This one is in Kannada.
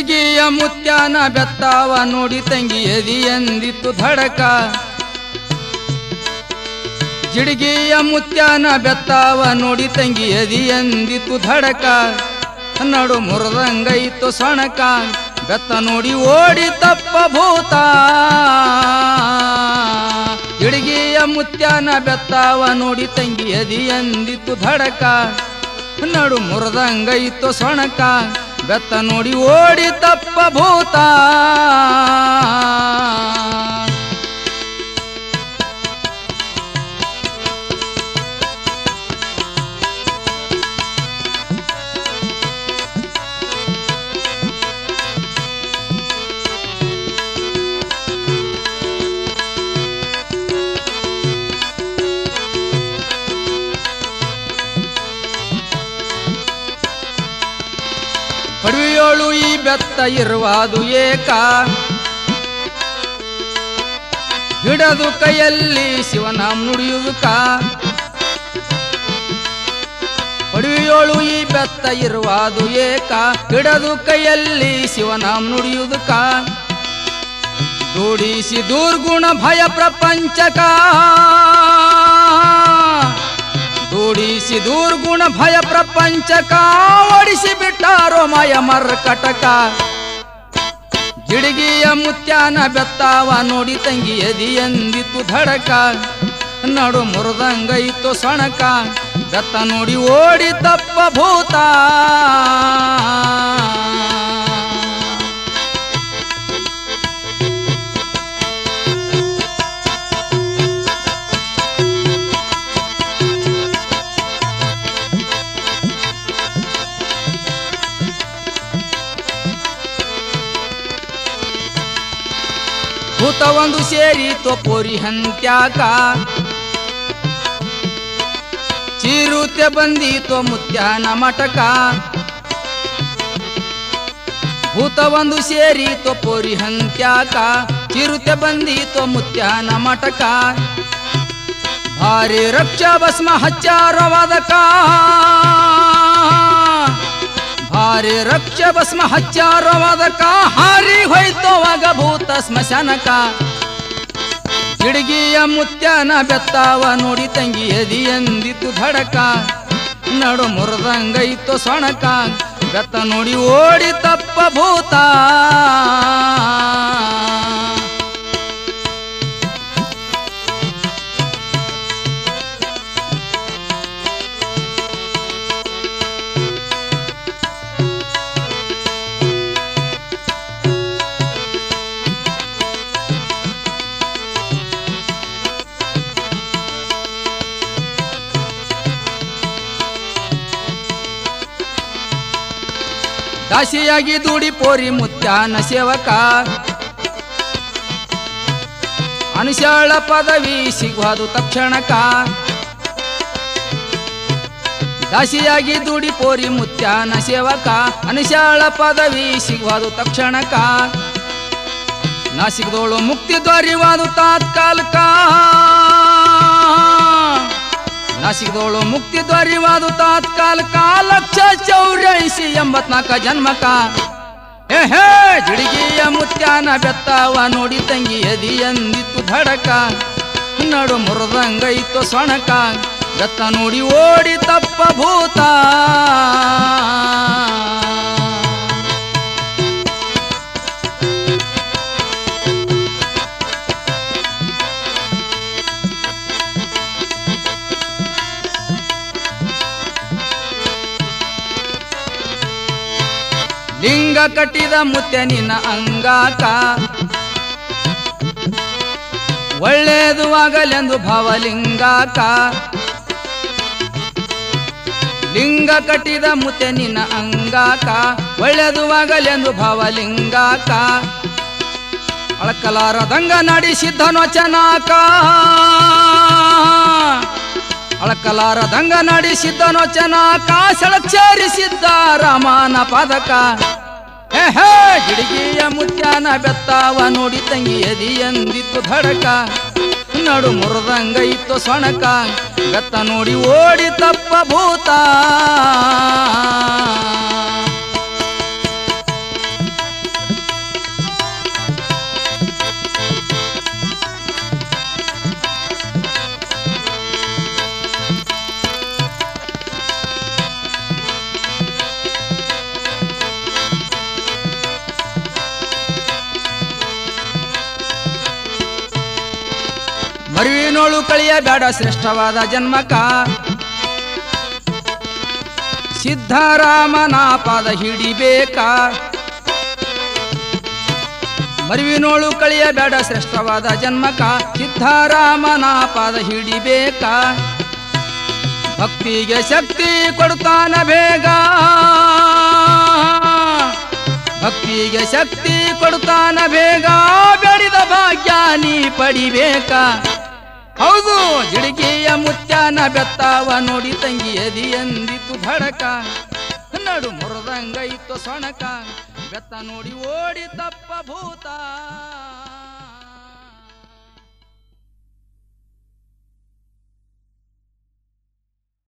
ಜಿಡಿಗಿಯ ಮುತ್ಯಾನ ಬೆತ್ತಾವ ನೋಡಿ ತಂಗಿ ಎದಿ ಎಂದಿತ್ತು ಧಡಕ ಜಿಡಿಗಿಯ ಮುತ್ಯಾನ ಬೆತ್ತಾವ ನೋಡಿ ತಂಗಿ ಎದಿ ಎಂದಿತ್ತು ಧಡಕ ನಡು ಮುರಿದಂಗೈತು ಸಣಕ ಬೆತ್ತ ನೋಡಿ ಓಡಿ ತಪ್ಪ ಭೂತ ಜಿಡಿಗಿಯ ಮುತ್ಯಾನ ಬೆತ್ತಾವ ನೋಡಿ ತಂಗಿ ಎದಿ ಎಂದಿತ್ತು ಧಡಕ ನಡು ಮುರಿದಂಗೈತು ಸೊಣಕ ಬೆತ್ತ ನೋಡಿ ಓಡಿ ತಪ್ಪ ಭೂತ ಪಡುವೆಯೋಳು ಈ ಬೆತ್ತ ಇರುವುದು ಏಕ ಹಿಡದು ಕೈಯಲ್ಲಿ ಶಿವನಾಮ ನುಡಿಯುವುದಕ ಪಡುವೆಯೋಳು ಈ ಬೆತ್ತ ಇರುವುದು ಏಕ ಹಿಡದು ಕೈಯಲ್ಲಿ ಶಿವನಾಮ ನುಡಿಯುವುದಕ ದೂಡಿಸಿ ದುರ್ಗುಣ ಭಯ ಪ್ರಪಂಚಕ ದೂಡಿಸಿ ದುರ್ಗುಣ ಭಯ ಪ್ರಪಂಚಕ ಓಡಿಸಿ ಬಿಟ್ಟಾರೋ ಮಾಯ ಮರ್ಕಟಕ ಜಿಡಿಗಿಯ ಮುತ್ಯಾನ ಬೆತ್ತಾವ ನೋಡಿ ತಂಗಿ ಎದಿ ಎಂದಿತ್ತು ಧಡಕ ನಡು ಮುರಿದಂಗೈತು ಸಣಕ ಬೆತ್ತ ನೋಡಿ ಓಡಿ ತಪ್ಪ ಭೂತ ಭೂತ ಒಂದು ಸೇರಿ ತೊಪೋರಿ ಹಂತ್ಯಾಕ ಚಿರುತೆ ಬಂದೀತೋ ಮುತ್ಯಾನ ಮಟಕ ಭೂತ ಒಂದು ಸೇರಿ ತೊಪೋರಿ ಹಂತ್ಯಾಕ ಚಿರುತೆ ಬಂದೀತೋ ಮುತ್ಯಾನ ಮಟಕ ಭಾರಿ ರಕ್ಷಾ ಭಸ್ಮ ಹಚ್ಚಾರವಾದಕ ಭಾರಿ ರಕ್ಷ ಭಸ್ಮ ಹಚ್ಚಾರವಾದಕ ಹಾರಿ ಹೋಯ್ತೋವಾಗ ಭೂತ ಸ್ಮಶಾನಕ ಗಿಡಗಿಯ ಮುತ್ಯಾನ ಬೆತ್ತಾವ ನೋಡಿ ತಂಗಿ ಎದಿ ಎಂದಿತ್ತು ಧಡಕ ನಡು ಮುರಿದಂಗೈತು ಸೊಣಕ ಬೆತ್ತ ನೋಡಿ ಓಡಿ ತಪ್ಪ ಭೂತ ದಾಸಿಯಾಗಿ ದುಡಿ ಪೋರಿ ಮುತ್ಯಾನ ಸೇವಕ ಅನುಶಾಳ ಪದವಿ ಸಿಗುವುದು ತಕ್ಷಣಕ ದಾಸಿಯಾಗಿ ದುಡಿ ಪೋರಿ ಮುತ್ಯಾನ ಸೇವಕ ಅನುಶಾಳ ಪದವಿ ಸಿಗುವುದು ತಕ್ಷಣಕ ನಾಸಿಕದೋಳು ಮುಕ್ತಿ ದೊರೆಯುವುದು ತಾತ್ಕಾಲಿಕ ನಾಸಿಕದೋಳು ಮುಕ್ತಿ ದೊರೆಯುವುದು ತಾತ್ಕಾಲಿಕ ಲಕ್ಷ ಚೌರ್ಯಾಯಿಸಿ ಎಂಬತ್ನಾಲ್ಕ ಜನ್ಮಕ ಹೇ ಹೇ ಜಿಡಿಗಿಯ ಮುತ್ಯಾನ ಬೆತ್ತಾವ ನೋಡಿ ತಂಗಿ ಎದಿ ಎಂದಿತ್ತು ಧಡಕ ನಡು ಮುರಿದಂಗೈತು ಸೊಣಕ ಬೆತ್ತ ನೋಡಿ ಓಡಿ ತಪ್ಪ ಭೂತ ಲಿಂಗ ಕಟ್ಟಿದ ಮುತ್ಯ ನಿನ್ನ ಅಂಗಾಕ ಒಳ್ಳೇದು ಆಗಲೆಂದು ಭಾವಲಿಂಗಾಕ ಲಿಂಗ ಕಟ್ಟಿದ ಮುತ್ಯ ನಿನ್ನ ಅಂಗಾಕ ಒಳ್ಳೇದು ಆಗಲೆಂದು ಭಾವಲಿಂಗಾಕ ಅಳಕಲಾರದಂಗ ನಡೆಸಿದ್ದನು ವಚನಾಕ ಅಳಕಲಾರದಂಗ ನಡೆಸಿದ್ದನು ವಚನಾಕ ಸೆಳಚೇರಿಸಿದ್ದ ರಾಮನ ಪದಕ ಹೇ ಹೇ ಗಿಡಿಗಿಯ ಮುತ್ಯಾನ ಬೆತ್ತಾವ ನೋಡಿ ತಂಗಿ ಎದಿ ಎಂದಿತ್ತು ಧಡಕ ನಡು ಮುರಿದಂಗೈತು ಸೊಣಕ ಬೆತ್ತ ನೋಡಿ ಓಡಿ ತಪ್ಪ ಭೂತ ಮರುವಿನೋಳು ಕಳಿಯ ಬೇಡ ಶ್ರೇಷ್ಠವಾದ ಜನ್ಮಕ ಸಿದ್ಧರಾಮನ ಪಾದ ಹಿಡಿಬೇಕಾ ಮರುವಿನೋಳು ಕಳಿಯ ಬೇಡ ಶ್ರೇಷ್ಠವಾದ ಜನ್ಮಕ ಸಿದ್ಧರಾಮನ ಪಾದ ಹಿಡಿಬೇಕಾ ಭಕ್ತಿಗೆ ಶಕ್ತಿ ಕೊಡ್ತಾನ ಬೇಗ ಭಕ್ತಿಗೆ ಶಕ್ತಿ ಕೊಡ್ತಾನ ಬೇಗ ಬೇಡಿದ ಭಾಗ್ಯ ನೀ ಪಡಿಬೇಕ ಹೌದು ಜಿಡಿಗೆಯ ಮುತ್ಯಾನ ಬೆತ್ತಾವ ನೋಡಿ ತಂಗಿ ಎದಿ ಎಂದಿತ್ತು ಧಡಕ ನಡು ಮುರಿದಂಗ ಇತ್ತು ಸೊಣಕ ಬೆತ್ತ ನೋಡಿ ಓಡಿ ತಪ್ಪ ಭೂತ